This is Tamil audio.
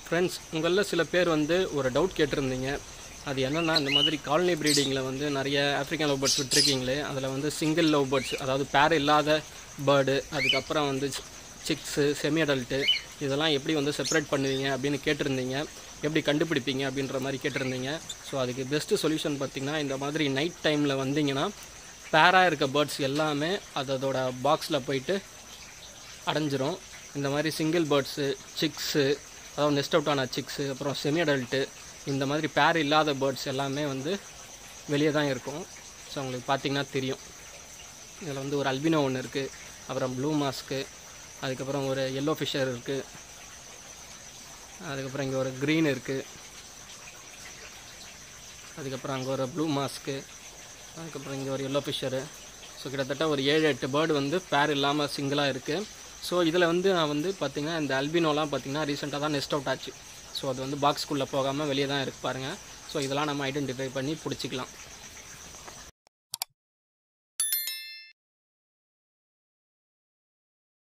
ஃப்ரெண்ட்ஸ் உங்களில் சில பேர் வந்து ஒரு டவுட் கேட்டிருந்தீங்க அது என்னென்னா இந்த மாதிரி காலனி ப்ரீடிங்கில் வந்து நிறைய ஆஃப்ரிக்கன் லவ் பேர்ட்ஸ் விட்டுருக்கீங்களே அதில் வந்து சிங்கிள் லவ் பேர்ட்ஸ் அதாவது பேர் இல்லாத பேர்டு அதுக்கப்புறம் வந்து சிக்ஸு செமி அடல்ட்டு இதெல்லாம் எப்படி வந்து செப்பரேட் பண்ணுவீங்க அப்படின்னு கேட்டிருந்தீங்க எப்படி கண்டுபிடிப்பீங்க அப்படின்ற மாதிரி கேட்டிருந்தீங்க ஸோ அதுக்கு பெஸ்ட்டு சொல்யூஷன் பார்த்திங்கன்னா இந்த மாதிரி நைட் டைமில் வந்தீங்கன்னா பேராக இருக்க பேர்ட்ஸ் எல்லாமே அதோட பாக்ஸில் போயிட்டு அடைஞ்சிரும் இந்த மாதிரி சிங்கிள் பேர்ட்ஸு சிக்ஸு அதாவது நெஸ்ட் அவுட் ஆன சிக்ஸு அப்புறம் செமி அடல்ட்டு இந்த மாதிரி பேர் இல்லாத பேர்ட்ஸ் எல்லாமே வந்து வெளியே தான் இருக்கும் ஸோ உங்களுக்கு பார்த்தீங்கன்னா தெரியும் இதில் வந்து ஒரு அல்பினோ ஒன்று இருக்குது அப்புறம் ப்ளூ மாஸ்க்கு அதுக்கப்புறம் ஒரு எல்லோ ஃபிஷர் இருக்குது அதுக்கப்புறம் இங்கே ஒரு க்ரீன் இருக்குது அதுக்கப்புறம் அங்கே ஒரு ப்ளூ மாஸ்க்கு அதுக்கப்புறம் இங்கே ஒரு எல்லோ ஃபிஷரு ஸோ கிட்டத்தட்ட ஒரு ஏழு எட்டு பேர்டு வந்து பேர் இல்லாமல் சிங்கிளாக இருக்குது ஸோ இதில் வந்து நான் வந்து பார்த்திங்கன்னா இந்த அல்பினோலாம் பார்த்திங்கன்னா ரீசெண்டாக தான் நெஸ்ட் அவுட் ஆச்சு ஸோ அது வந்து பாக்ஸ்குள்ளே போகாமல் வெளியே தான் இருக்கு பாருங்கள் ஸோ இதெல்லாம் நம்ம ஐடென்டிஃபை பண்ணி பிடிச்சிக்கலாம்